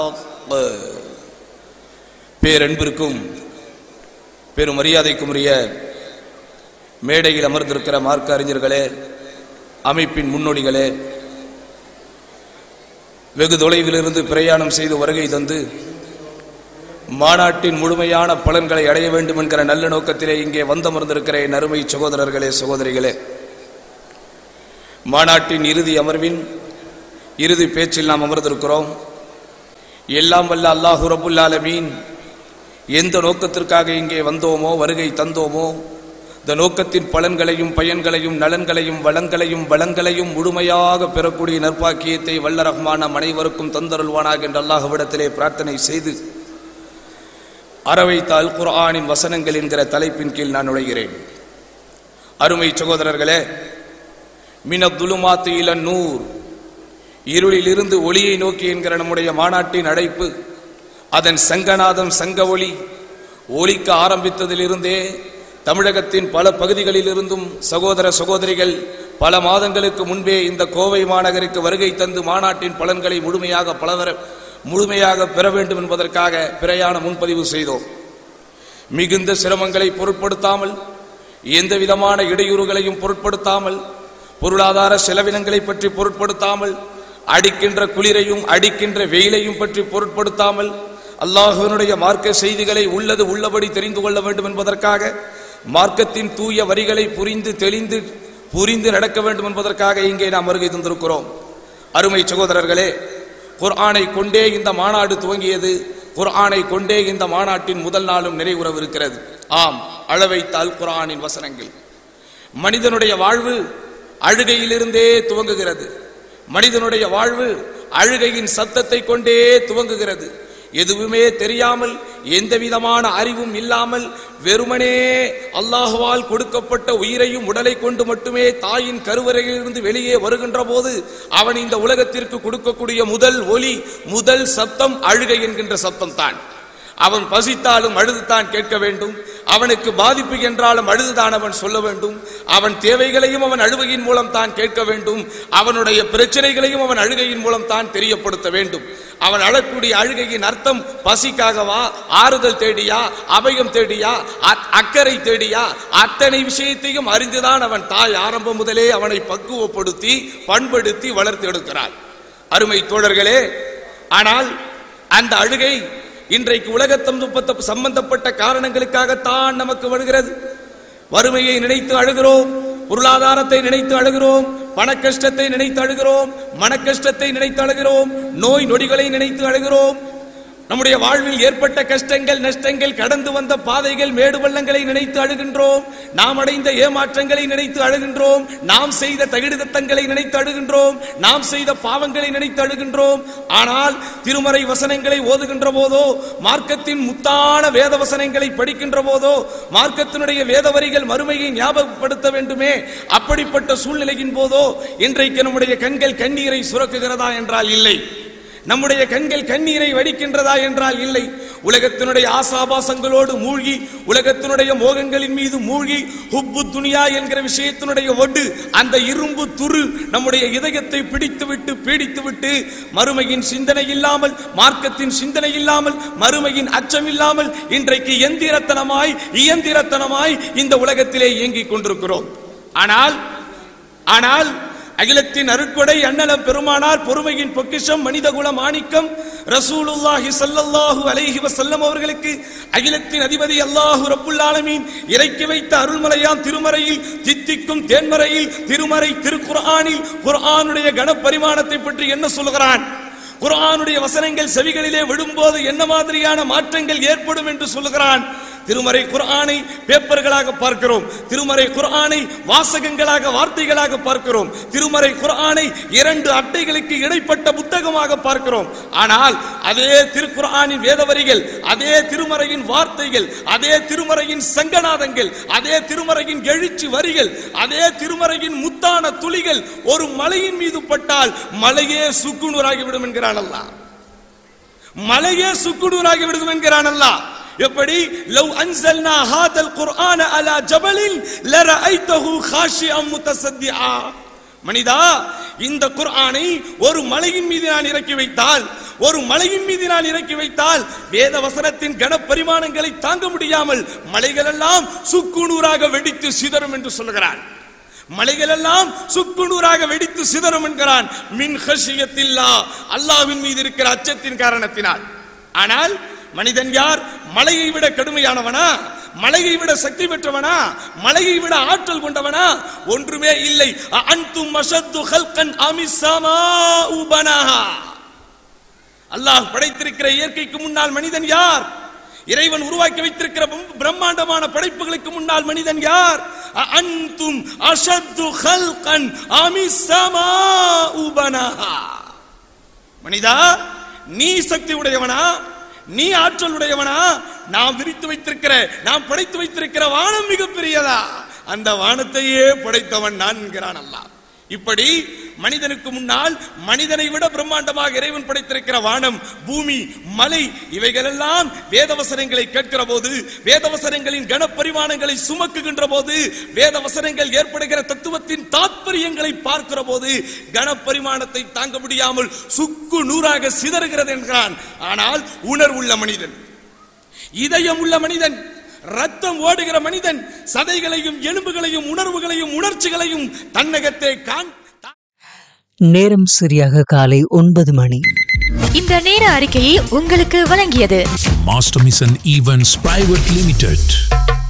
பேரன்பிற்கும் பெரும் மரியாதைக்கும் உரிய மேடையில் அமர்ந்திருக்கிற மார்க்க அறிஞர்களே அமைப்பின் முன்னோடிகளே வெகு தொலைவிலிருந்து பிரயாணம் செய்து வருகை தந்து மாநாட்டின் முழுமையான பலன்களை அடைய வேண்டும் என்கிற நல்ல நோக்கத்திலே இங்கே வந்தமர்ந்திருக்கிற என் அருமை சகோதரர்களே சகோதரிகளே மாநாட்டின் இறுதி அமர்வின் இறுதி பேச்சில் நாம் அமர்ந்திருக்கிறோம் எல்லாம் வல்ல அல்லாஹு ரபுல் ஆலமீன் எந்த நோக்கத்திற்காக இங்கே வந்தோமோ வருகை தந்தோமோ இந்த நோக்கத்தின் பலன்களையும் பயன்களையும் நலன்களையும் வளங்களையும் வளங்களையும் முழுமையாக பெறக்கூடிய நற்பாக்கியத்தை வல்ல ரஹ்மான அனைவருக்கும் தந்தருள்வானாக என்று அல்லாஹ்விடத்திலே பிரார்த்தனை செய்து அறவைத்த அல் குர்ஆனின் வசனங்கள் என்கிற தலைப்பின் கீழ் நான் நுழைகிறேன் அருமை சகோதரர்களே மின துலுமாத்து இல நூர் இருளிலிருந்து ஒளியை நோக்கி என்கிற நம்முடைய மாநாட்டின் அழைப்பு அதன் சங்கநாதம் சங்க ஒளி ஒலிக்க ஆரம்பித்ததிலிருந்தே தமிழகத்தின் பல பகுதிகளிலிருந்தும் சகோதர சகோதரிகள் பல மாதங்களுக்கு முன்பே இந்த கோவை மாநகருக்கு வருகை தந்து மாநாட்டின் பலன்களை முழுமையாக பலவர முழுமையாக பெற வேண்டும் என்பதற்காக பிரயாண முன்பதிவு செய்தோம் மிகுந்த சிரமங்களை பொருட்படுத்தாமல் எந்த விதமான இடையூறுகளையும் பொருட்படுத்தாமல் பொருளாதார செலவினங்களை பற்றி பொருட்படுத்தாமல் அடிக்கின்ற குளிரையும் அடிக்கின்ற வெயிலையும் பற்றி பொருட்படுத்தாமல் அல்லாஹுவனுடைய மார்க்க செய்திகளை உள்ளது உள்ளபடி தெரிந்து கொள்ள வேண்டும் என்பதற்காக மார்க்கத்தின் தூய வரிகளை புரிந்து தெளிந்து புரிந்து நடக்க வேண்டும் என்பதற்காக இங்கே நாம் வருகை தந்திருக்கிறோம் அருமை சகோதரர்களே குர்ஆனை கொண்டே இந்த மாநாடு துவங்கியது குர்ஆனை கொண்டே இந்த மாநாட்டின் முதல் நாளும் நிறைவுறவிருக்கிறது ஆம் அளவைத்தால் குர்ஆனின் வசனங்கள் மனிதனுடைய வாழ்வு அழுகையிலிருந்தே துவங்குகிறது மனிதனுடைய வாழ்வு அழுகையின் சத்தத்தை கொண்டே துவங்குகிறது எதுவுமே தெரியாமல் எந்த விதமான அறிவும் இல்லாமல் வெறுமனே அல்லாஹுவால் கொடுக்கப்பட்ட உயிரையும் உடலை கொண்டு மட்டுமே தாயின் கருவறையிலிருந்து வெளியே வருகின்ற போது அவன் இந்த உலகத்திற்கு கொடுக்கக்கூடிய முதல் ஒலி முதல் சத்தம் அழுகை என்கின்ற சத்தம் தான் அவன் பசித்தாலும் அழுதுதான் கேட்க வேண்டும் அவனுக்கு பாதிப்பு என்றாலும் அழுதுதான் அவன் சொல்ல வேண்டும் அவன் தேவைகளையும் அவன் அழுகையின் மூலம் தான் கேட்க வேண்டும் அவனுடைய பிரச்சனைகளையும் அவன் அழுகையின் மூலம் தான் தெரியப்படுத்த வேண்டும் அவன் அழக்கூடிய அழுகையின் அர்த்தம் பசிக்காகவா ஆறுதல் தேடியா அபயம் தேடியா அக்கறை தேடியா அத்தனை விஷயத்தையும் அறிந்துதான் அவன் தாய் ஆரம்பம் முதலே அவனை பக்குவப்படுத்தி பண்படுத்தி வளர்த்து எடுக்கிறார் அருமை தோழர்களே ஆனால் அந்த அழுகை இன்றைக்கு உலகத்தம் சம்பந்தப்பட்ட காரணங்களுக்காகத்தான் நமக்கு வருகிறது வறுமையை நினைத்து அழுகிறோம் பொருளாதாரத்தை நினைத்து அழுகிறோம் பண கஷ்டத்தை நினைத்து அழுகிறோம் மன கஷ்டத்தை நினைத்து அழுகிறோம் நோய் நொடிகளை நினைத்து அழுகிறோம் நம்முடைய வாழ்வில் ஏற்பட்ட கஷ்டங்கள் நஷ்டங்கள் கடந்து வந்த பாதைகள் மேடு பள்ளங்களை நினைத்து அழுகின்றோம் நாம் அடைந்த ஏமாற்றங்களை நினைத்து அழுகின்றோம் நாம் செய்த தகிடுதத்தங்களை நினைத்து அழுகின்றோம் நாம் செய்த பாவங்களை நினைத்து அழுகின்றோம் ஆனால் திருமறை வசனங்களை ஓதுகின்ற போதோ மார்க்கத்தின் முத்தான வேத வசனங்களை படிக்கின்ற போதோ மார்க்கத்தினுடைய வேத வரிகள் மறுமையை ஞாபகப்படுத்த வேண்டுமே அப்படிப்பட்ட சூழ்நிலையின் போதோ இன்றைக்கு நம்முடைய கண்கள் கண்ணீரை சுரக்குகிறதா என்றால் இல்லை நம்முடைய கண்கள் கண்ணீரை வடிக்கின்றதா என்றால் இல்லை உலகத்தினுடைய ஆசாபாசங்களோடு மூழ்கி உலகத்தினுடைய மோகங்களின் மீது மூழ்கி ஹுப்பு துனியா என்கிற விஷயத்தினுடைய ஒடு அந்த இரும்பு துரு நம்முடைய இதயத்தை பிடித்து விட்டு பீடித்து விட்டு மறுமையின் சிந்தனை இல்லாமல் மார்க்கத்தின் சிந்தனை இல்லாமல் மறுமையின் அச்சம் இல்லாமல் இன்றைக்கு எந்திரத்தனமாய் இயந்திரத்தனமாய் இந்த உலகத்திலே இயங்கிக் கொண்டிருக்கிறோம் ஆனால் ஆனால் அகிலத்தின் அருட்கொடை அண்ணலம் பெருமானார் பொறுமையின் பொக்கிஷம் மனிதகுல மாணிக்கம் ரசூலுல்லாஹி சல்லல்லாஹு அலைஹி வஸல்லம் அவர்களுக்கு அகிலத்தின் அதிபதி அல்லாஹு ரப்புல் ஆலமீன் இறக்கி வைத்த அருள்மலையாம் திருமறையில் தித்திக்கும் தேன்மறையில் திருமறை திருக்குர்ஆனில் குர்ஆனுடைய கனப்பரிமாணத்தை பற்றி என்ன சொல்கிறான் குர்ஆனுடைய வசனங்கள் செவிகளிலே விடும்போது என்ன மாதிரியான மாற்றங்கள் ஏற்படும் என்று சொல்லுகிறான் திருமறை குர்ஆனை பேப்பர்களாக பார்க்கிறோம் திருமறை குர்ஆனை வாசகங்களாக வார்த்தைகளாக பார்க்கிறோம் திருமறை குர்ஆனை இரண்டு அட்டைகளுக்கு இடைப்பட்ட புத்தகமாக பார்க்கிறோம் ஆனால் அதே திருக்குர்ஆனின் வேதவரிகள் அதே திருமறையின் வார்த்தைகள் அதே திருமறையின் சங்கநாதங்கள் அதே திருமறையின் எழுச்சி வரிகள் அதே திருமறையின் முத்தான துளிகள் ஒரு மலையின் மீது பட்டால் மலையே சுக்குநூறாகிவிடும் என்கிறான் அல்லாஹ் மலையே சுக்குநூறாகி விடுகும் என்கிறான் அல்லாஹ் எப்படி லவ் அன்சல்னா ஹாதல் குர்ஆன அலா ஜபலின் லரஐதஹு காஷிஅம் முத்தசத்திஆ மனிதா இந்த குர்ஆனை ஒரு மலையின் மீது நான் இறக்கி வைத்தால் ஒரு மலையின் மீது நான் இறக்கி வைத்தால் வேத வசனத்தின் கனப்பரிமாணங்களை தாங்க முடியாமல் மலைகள் எல்லாம் சுக்குநூறாக வெடித்து சிதறும் என்று சொல்கிறான் மலைகள் எல்லாம் சுக்குநூறாக வெடித்து சிதறும் என்கிறான் மின் ஹஷியத்தில்லா அல்லாஹ்வின் மீது இருக்கிற அச்சத்தின் காரணத்தினால் ஆனால் மனிதன் யார் மலையை விட கடுமையானவனா மலையை விட சக்தி பெற்றவனா மலையை விட ஆற்றல் கொண்டவனா ஒன்றுமே இல்லை அன்தும் மஷத்து ஹல்கன் அமிசமா உபனாஹா அல்லாஹ் படைத்திருக்கிற இயற்கைக்கு முன்னால் மனிதன் யார் இறைவன் உருவாக்கி வைத்திருக்கிற பிரம்- பிரம்மாண்டமான படைப்புகளுக்கு முன்னால் மனிதன் யார் அ- அன்தும் அஷத்து ஹல்கன் அமிசமா உபனாஹா மனிதா நீ சக்தி உடையவனா நீ ஆற்றல் உடையவனா நாம் விரித்து வைத்திருக்கிற நாம் படைத்து வைத்திருக்கிற வானம் மிகப்பெரியதா அந்த வானத்தையே படைத்தவன் நான் என்கிறான் அல்லாஹ் இப்படி மனிதனுக்கு முன்னால் மனிதனை விட பிரம்மாண்டமாக இறைவன் படைத்திருக்கிற வானம் பூமி மலை இவைகளெல்லாம் வேதவசனங்களை கேட்கிற போது வேதவசனங்களின் கனப்பரிமாணங்களை சுமக்குகின்ற போது வேதவசனங்கள் ஏற்படுகிற தத்துவத்தின் தாத்பரியங்களை பார்க்கிற போது கனப்பரிமாணத்தை தாங்க முடியாமல் சுக்கு நூறாக சிதறுகிறது என்கிறான் ஆனால் உணர்வுள்ள மனிதன் இதயம் உள்ள மனிதன் ரத்தம் ஓடுகிற மனிதன் சதைகளையும் எலும்புகளையும் உணர்வுகளையும் உணர்ச்சிகளையும் தன்னகத்தே காண் நேரம் சரியாக காலை ஒன்பது மணி இந்த நேர அறிக்கையை உங்களுக்கு வழங்கியது Master Mission Events Private Limited.